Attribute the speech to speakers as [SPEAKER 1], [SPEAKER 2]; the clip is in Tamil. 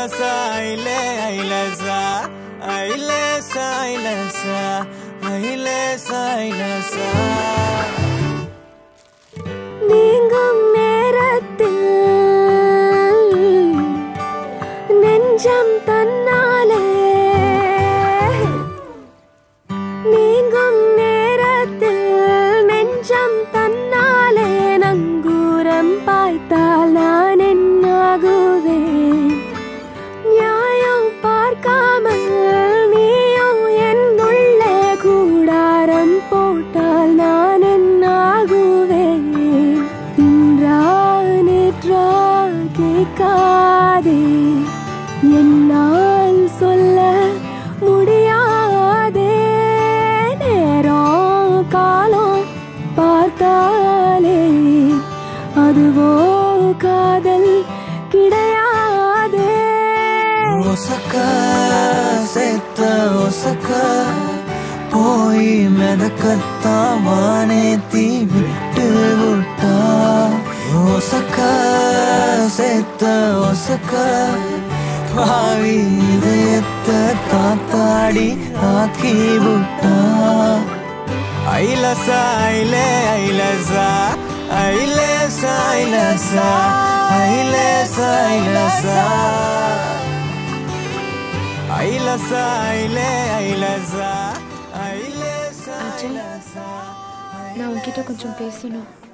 [SPEAKER 1] ஐலசா ஐலே ஐலசா ஐலேசா ஐலசா ஐலேசா ஐலசா
[SPEAKER 2] நீங்கும் நேரத்தில் நெஞ்சம் தன்னாலே நீங்கும் நேரத்தில் நெஞ்சம் தன்னாலே நங்கூரம் பாய்த்தால் நான் என்னாகுவேன் நியாயம் பார்க்காமல் நீயும் என் உள்ளே கூடாரம் போட்டால் நான் என்னாகுவேன் இன்றா நேற்றா கேட்காதே என்னால் சொல்ல முடியாதே நேரம் காலம் பார்த்தாலே அதுவோ காதல் கிடையாதே
[SPEAKER 1] ஒசக்க சேர்த்த ஒசக்க போய் மெதக்கத்தான் வானேத்தி விட்டு விட்டா ஒசக்க சேர்த்த ஒசக்க பாவி இதயத்தை காத்தாடி ஆக்கி விட்டா ஐலசா ஐலே ஐலசா ஐலேசா ஐலசா ஐலேசா ஐலசா ஐலசா ஐலே ஐலசா ஐலேசா ஐலசா
[SPEAKER 3] நான் உன்கிட்ட கொஞ்சம் பேசணும்